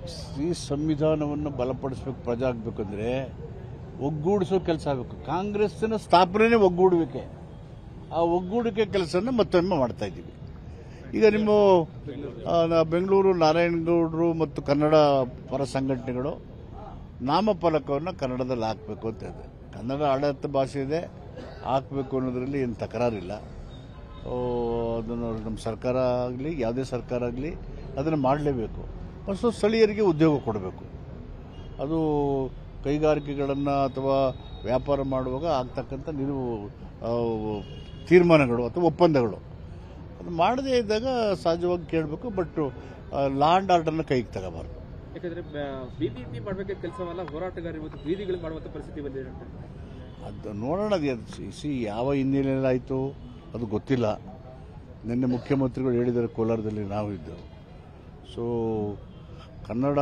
ಈ ಸಂವಿಧಾನವನ್ನು ಬಲಪಡಿಸ್ಬೇಕು ಪ್ರಜೆ ಆಗಬೇಕಂದ್ರೆ ಒಗ್ಗೂಡಿಸೋ ಕೆಲಸ ಆಗಬೇಕು ಕಾಂಗ್ರೆಸ್ಸಿನ ಸ್ಥಾಪನೆನೇ ಒಗ್ಗೂಡುವಿಕೆ ಆ ಒಗ್ಗೂಡಿಕೆ ಕೆಲಸನ ಮತ್ತೊಮ್ಮೆ ಮಾಡ್ತಾ ಇದ್ದೀವಿ ಈಗ ನಿಮ್ಮ ಆ, ನಾ- ಬೆಂಗಳೂರು ನಾರಾಯಣಗೌಡರು ಮತ್ತು ಕನ್ನಡ ಪರ ಸಂಘಟನೆಗಳು ನಾಮಫಲಕವನ್ನು ಕನ್ನಡದಲ್ಲಿ ಹಾಕಬೇಕು ಅಂತ ಇದೆ ಕನ್ನಡ ಆಡಳಿತ ಭಾಷೆ ಇದೆ ಹಾಕಬೇಕು ಅನ್ನೋದ್ರಲ್ಲಿ ಏನು ತಕರಾರಿಲ್ಲ ಓ, ಅದನ್ನು ನಮ್ಮ ಸರ್ಕಾರ ಆಗಲಿ ಯಾವುದೇ ಸರ್ಕಾರ ಆಗಲಿ ಅದನ್ನು ಮಾಡಲೇಬೇಕು ಫಸ್ಟು ಸ್ಥಳೀಯರಿಗೆ ಉದ್ಯೋಗ ಕೊಡಬೇಕು ಅದು ಕೈಗಾರಿಕೆಗಳನ್ನು ಅಥವಾ ವ್ಯಾಪಾರ ಮಾಡುವಾಗ ಆಗ್ತಕ್ಕಂಥ ನಿಲುವು ಆ, ತೀರ್ಮಾನಗಳು ಅಥವಾ ಒಪ್ಪಂದಗಳು ಅದು ಮಾಡದೇ ಇದ್ದಾಗ ಸಹಜವಾಗಿ ಕೇಳಬೇಕು ಬಟ್ ಲಾ ಆ್ಯಂಡ್ ಆರ್ಡರ್ನ ಕೈಗೆ ತಗೋಬಾರ್ದು ಯಾಕಂದ್ರೆ ಬಿಬಿಪಿ ಮಾಡ್ಬೇಕಾದ ಕೆಲಸವಲ್ಲ ಹೋರಾಟಗಾರ ಇವತ್ತು ಬೀದಿಗಳು ಮಾಡುವಂತ ಪರಿಸ್ಥಿತಿ ಬಂದಿದೆ ಅಂತ ಅದು ನೋಡೋಣ ಅದು ಸಿ ಯಾವ ಹಿನ್ನೆಲೆಯಲ್ಲಿ ಆಯಿತು ಅದು ಗೊತ್ತಿಲ್ಲ ನಿನ್ನೆ ಮುಖ್ಯಮಂತ್ರಿಗಳು ಹೇಳಿದ್ದಾರೆ ಕೋಲಾರದಲ್ಲಿ ನಾವು ಇದ್ದೆವು ಸೊ ಕನ್ನಡ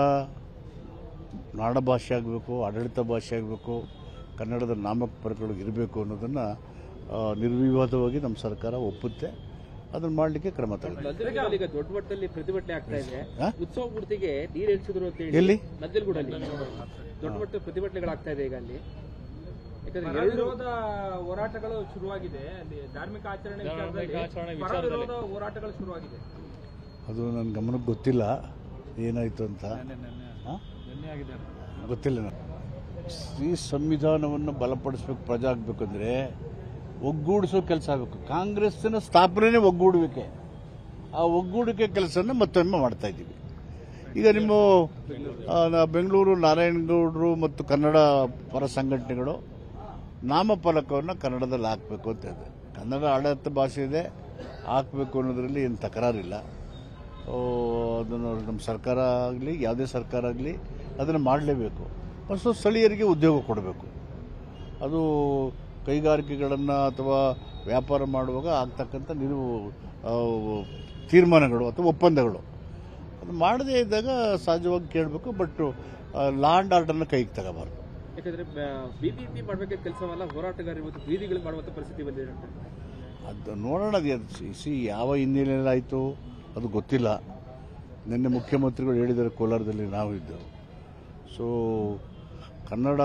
ನಾಡ ಭಾಷೆ ಆಗಬೇಕು ಆಡಳಿತ ಭಾಷೆ ಆಗಬೇಕು ಕನ್ನಡದ ನಾಮಫಲಕಗಳು ಇರಬೇಕು ಅನ್ನೋದನ್ನು ನಿರ್ವಿವಾದವಾಗಿ ನಮ್ಮ ಸರ್ಕಾರ ಒಪ್ಪುತ್ತೆ ಅದನ್ನು ಮಾಡಲಿಕ್ಕೆ ಕ್ರಮ ತಗೊಳ್ಳಿ ನಂಜನಗೂಡಲ್ಲಿ ಈಗ ದೊಡ್ಡ ಮಟ್ಟದಲ್ಲಿ ಪ್ರತಿಭಟನೆ ಆಗ್ತಾ ಇದೆ ಹಾ? ಉತ್ಸವ ಮೂರ್ತಿಗೆ ನೀರು ಇಳಿಸಿದ್ರು ಅಂತ ಹೇಳಿ ಎಲ್ಲಿ? ನಂಜನಗೂಡಲ್ಲಿ ದೊಡ್ಡ ಮಟ್ಟದ ಪ್ರತಿಭಟನೆಗಳಾಗ್ತಾ ಇದೆ ಈಗ ಅಲ್ಲಿ ಯಾಕಂದ್ರೆ ಪರ ಎರಡು ವಿರೋಧ ಹೋರಾಟಗಳು ಶುರುವಾಗಿದೆ ಅಲ್ಲಿ ಧಾರ್ಮಿಕ ಆಚರಣೆ ವಿಚಾರದಲ್ಲಿ ಪರ ವಿರೋಧ ಹೋರಾಟಗಳು ಶುರುವಾಗಿದೆ ಅದು ನನ್ನ ಗಮನಕ್ಕೆ ಗೊತ್ತಿಲ್ಲ ಏನಾಯಿತು ಅಂತ ಆ? ಗೊತ್ತಿಲ್ಲ ನನಗೆ. ಈ ಸಂವಿಧಾನವನ್ನು ಬಲಪಡಿಸ್ಬೇಕು ಪ್ರಜೆ ಆಗಬೇಕಂದ್ರೆ ಒಗ್ಗೂಡಿಸೋ ಕೆಲಸ ಆಗಬೇಕು ಕಾಂಗ್ರೆಸ್ಸಿನ ಸ್ಥಾಪನೆನೇ ಒಗ್ಗೂಡುವಿಕೆ ಆ ಒಗ್ಗೂಡಿಕೆ ಕೆಲಸನ ಮತ್ತೊಮ್ಮೆ ಮಾಡ್ತಾ ಇದ್ದೀವಿ ಈಗ ನಿಮ್ಮ ಆ, ನಾ- ಬೆಂಗಳೂರು ನಾರಾಯಣಗೌಡರು ಮತ್ತು ಕನ್ನಡ ಪರ ಸಂಘಟನೆಗಳು ನಾಮಫಲಕವನ್ನು ಕನ್ನಡದಲ್ಲಿ ಹಾಕಬೇಕು ಅಂತ ಇದೆ ಕನ್ನಡ ಆಡಳಿತ ಭಾಷೆ ಇದೆ ಹಾಕಬೇಕು ಅನ್ನೋದ್ರಲ್ಲಿ ಏನು ತಕರಾರಿಲ್ಲ ಓ, ಅದನ್ನು ನಮ್ಮ ಸರ್ಕಾರ ಆಗಲಿ ಯಾವುದೇ ಸರ್ಕಾರ ಆಗಲಿ ಅದನ್ನು ಮಾಡಲೇಬೇಕು ಫಸ್ಟು ಸ್ಥಳೀಯರಿಗೆ ಉದ್ಯೋಗ ಕೊಡಬೇಕು ಅದು ಕೈಗಾರಿಕೆಗಳನ್ನು ಅಥವಾ ವ್ಯಾಪಾರ ಮಾಡುವಾಗ ಆಗ್ತಕ್ಕಂಥ ನಿಲುವು ಆ, ತೀರ್ಮಾನಗಳು ಅಥವಾ ಒಪ್ಪಂದಗಳು ಅದು ಮಾಡದೇ ಇದ್ದಾಗ ಸಹಜವಾಗಿ ಕೇಳಬೇಕು ಬಟ್ ಲಾ ಆ್ಯಂಡ್ ಆರ್ಡರ್ನ ಕೈಗೆ ತಗೋಬಾರ್ದು ಯಾಕಂದ್ರೆ ಬಿಬಿಪಿ ಮಾಡ್ಬೇಕಾದ ಕೆಲಸವಲ್ಲ ಹೋರಾಟಗಾರ ಇವತ್ತು ಬೀದಿಗಳು ಮಾಡುವಂತ ಪರಿಸ್ಥಿತಿ ಬಂದಿದೆ ಅಂತ ಅದು ನೋಡೋಣ ಅದು ಸಿ ಯಾವ ಹಿನ್ನೆಲೆಯಲ್ಲಿ ಆಯಿತು ಅದು ಗೊತ್ತಿಲ್ಲ ನಿನ್ನೆ ಮುಖ್ಯಮಂತ್ರಿಗಳು ಹೇಳಿದ್ದಾರೆ ಕೋಲಾರದಲ್ಲಿ ನಾವು ಇದ್ದೆವು ಸೊ ಕನ್ನಡ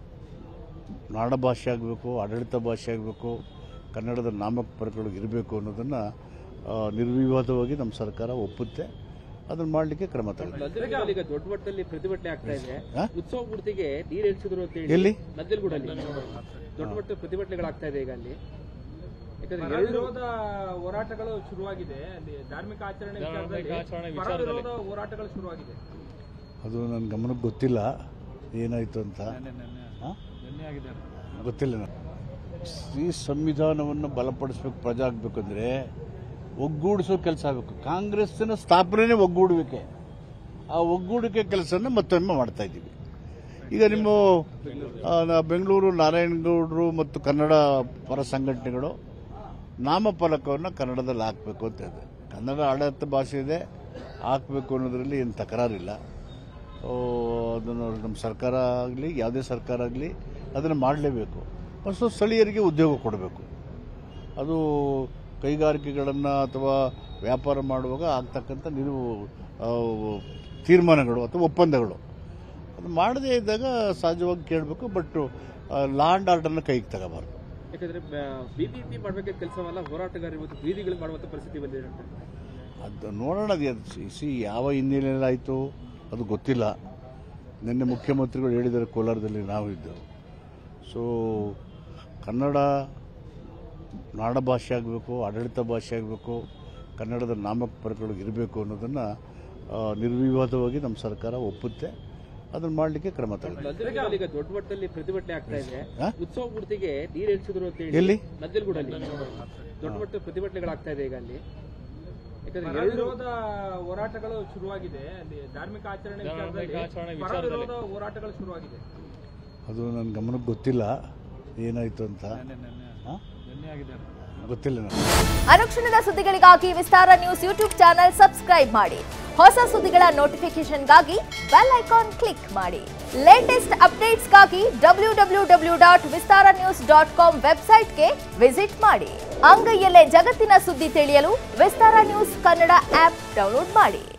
ನಾಡ ಭಾಷೆ ಆಗಬೇಕು ಆಡಳಿತ ಭಾಷೆ ಆಗಬೇಕು ಕನ್ನಡದ ನಾಮಫಲಕಗಳು ಇರಬೇಕು ಅನ್ನೋದನ್ನು ನಿರ್ವಿವಾದವಾಗಿ ನಮ್ಮ ಸರ್ಕಾರ ಒಪ್ಪುತ್ತೆ ಅದನ್ನು ಮಾಡಲಿಕ್ಕೆ ಕ್ರಮ ತಗೊಳ್ಳಿ ನಂಜನಗೂಡಲ್ಲಿ ಈಗ ದೊಡ್ಡ ಮಟ್ಟದಲ್ಲಿ ಪ್ರತಿಭಟನೆ ಆಗ್ತಾ ಇದೆ ಹಾ? ಉತ್ಸವ ಮೂರ್ತಿಗೆ ನೀರು ಇಳಿಸಿದ್ರು ಅಂತ ಹೇಳಿ ಎಲ್ಲಿ? ನಂಜನಗೂಡಲ್ಲಿ ದೊಡ್ಡ ಮಟ್ಟದ ಪ್ರತಿಭಟನೆಗಳಾಗ್ತಾ ಇದೆ ಈಗ ಅಲ್ಲಿ ಯಾಕಂದ್ರೆ ಪರ ಎರಡು ವಿರೋಧ ಹೋರಾಟಗಳು ಶುರುವಾಗಿದೆ ಅಲ್ಲಿ ಧಾರ್ಮಿಕ ಆಚರಣೆ ವಿಚಾರದಲ್ಲಿ ಪರ ವಿರೋಧ ಹೋರಾಟಗಳು ಶುರುವಾಗಿದೆ ಅದು ನನ್ನ ಗಮನಕ್ಕೆ ಗೊತ್ತಿಲ್ಲ ಏನಾಯಿತು ಅಂತ ಆ? ಗೊತ್ತಿಲ್ಲ ನನಗೆ. ಈ ಸಂವಿಧಾನವನ್ನು ಬಲಪಡಿಸ್ಬೇಕು ಪ್ರಜೆ ಆಗಬೇಕಂದ್ರೆ ಒಗ್ಗೂಡಿಸೋ ಕೆಲಸ ಆಗಬೇಕು ಕಾಂಗ್ರೆಸ್ಸಿನ ಸ್ಥಾಪನೆನೇ ಒಗ್ಗೂಡುವಿಕೆ ಆ ಒಗ್ಗೂಡಿಕೆ ಕೆಲಸನ ಮತ್ತೊಮ್ಮೆ ಮಾಡ್ತಾ ಇದ್ದೀವಿ ಈಗ ನಿಮ್ಮ ಆ, ನಾ- ಬೆಂಗಳೂರು ನಾರಾಯಣಗೌಡರು ಮತ್ತು ಕನ್ನಡ ಪರ ಸಂಘಟನೆಗಳು ನಾಮಫಲಕವನ್ನು ಕನ್ನಡದಲ್ಲಿ ಹಾಕಬೇಕು ಅಂತ ಇದೆ ಕನ್ನಡ ಆಡಳಿತ ಭಾಷೆ ಇದೆ ಹಾಕಬೇಕು ಅನ್ನೋದ್ರಲ್ಲಿ ಏನು ತಕರಾರಿಲ್ಲ ಓ, ಅದನ್ನು ನಮ್ಮ ಸರ್ಕಾರ ಆಗಲಿ ಯಾವುದೇ ಸರ್ಕಾರ ಆಗಲಿ ಅದನ್ನು ಮಾಡಲೇಬೇಕು ಫಸ್ಟು ಸ್ಥಳೀಯರಿಗೆ ಉದ್ಯೋಗ ಕೊಡಬೇಕು ಅದು ಕೈಗಾರಿಕೆಗಳನ್ನು ಅಥವಾ ವ್ಯಾಪಾರ ಮಾಡುವಾಗ ಆಗ್ತಕ್ಕಂಥ ನಿಲುವು ಆ, ತೀರ್ಮಾನಗಳು ಅಥವಾ ಒಪ್ಪಂದಗಳು ಅದು ಮಾಡದೇ ಇದ್ದಾಗ ಸಹಜವಾಗಿ ಕೇಳಬೇಕು ಬಟ್ ಲಾ ಆ್ಯಂಡ್ ಆರ್ಡರ್ನ ಕೈಗೆ ತಗೋಬಾರ್ದು ಯಾಕಂದ್ರೆ ಬಿಬಿಪಿ ಮಾಡ್ಬೇಕಾದ ಕೆಲಸವಲ್ಲ ಹೋರಾಟಗಾರ ಇವತ್ತು ಬೀದಿಗಳು ಮಾಡುವಂತ ಪರಿಸ್ಥಿತಿ ಬಂದಿದೆ ಅಂತ ಅದು ನೋಡೋಣ ಅದು ಸಿ ಯಾವ ಹಿನ್ನೆಲೆಯಲ್ಲಿ ಆಯಿತು ಅದು ಗೊತ್ತಿಲ್ಲ ನಿನ್ನೆ ಮುಖ್ಯಮಂತ್ರಿಗಳು ಹೇಳಿದ್ದಾರೆ ಕೋಲಾರದಲ್ಲಿ ನಾವು ಇದ್ದೆವು ಸೊ ಕನ್ನಡ ನಾಡ ಭಾಷೆ ಆಗಬೇಕು ಆಡಳಿತ ಭಾಷೆ ಆಗಬೇಕು ಕನ್ನಡದ ನಾಮಫಲಕಗಳು ಇರಬೇಕು ಅನ್ನೋದನ್ನು ನಿರ್ವಿವಾದವಾಗಿ ನಮ್ಮ ಸರ್ಕಾರ ಒಪ್ಪುತ್ತೆ ಅದನ್ನು ಮಾಡಲಿಕ್ಕೆ ಕ್ರಮ ತಗೊಳ್ಳಿ ನಂಜನಗೂಡಲ್ಲಿ ಈಗ ದೊಡ್ಡ ಮಟ್ಟದಲ್ಲಿ ಪ್ರತಿಭಟನೆ ಆಗ್ತಾ ಇದೆ ಹಾ? ಉತ್ಸವ ಮೂರ್ತಿಗೆ ನೀರು ಇಳಿಸಿದ್ರು ಅಂತ ಹೇಳಿ ಎಲ್ಲಿ? ನಂಜನಗೂಡಲ್ಲಿ ದೊಡ್ಡ ಮಟ್ಟದ ಪ್ರತಿಭಟನೆಗಳಾಗ್ತಾ ಇದೆ ಈಗ ಅಲ್ಲಿ ಯಾಕಂದ್ರೆ ಪರ ಎರಡು ವಿರೋಧ ಹೋರಾಟಗಳು ಶುರುವಾಗಿದೆ ಅಲ್ಲಿ ಧಾರ್ಮಿಕ ಆಚರಣೆ ವಿಚಾರದಲ್ಲಿ ಪರ ವಿರೋಧ ಹೋರಾಟಗಳು ಶುರುವಾಗಿದೆ ಅದು ನನ್ನ ಗಮನಕ್ಕೆ ಗೊತ್ತಿಲ್ಲ ಏನಾಯಿತು ಅಂತ ಆ? ಗೊತ್ತಿಲ್ಲ ನನಗೆ. ಅನುಕ್ಷಣದ ಸುದ್ದಿಗಳಿಗಾಗಿ Vistara news YouTube channel subscribe ಮಾಡಿ ಹೊಸ ಸುದ್ದಿಗಳ ನೋಟಿಫಿಕೇಶನ್ಗಾಗಿ ಬೆಲ್ ಐಕಾನ್ ಕ್ಲಿಕ್ ಮಾಡಿ ಲೇಟೆಸ್ಟ್ ಅಪ್ಡೇಟ್ಸ್ಗಾಗಿ W W W dot Vistara news dot com ವೆಬ್ಸೈಟ್ಗೆ ವಿಸಿಟ್ ಮಾಡಿ ಅಂಗೈಯಲ್ಲೇ ಜಗತ್ತಿನ ಸುದ್ದಿ ತಿಳಿಯಲು Vistara news Kannada app download ಮಾಡಿ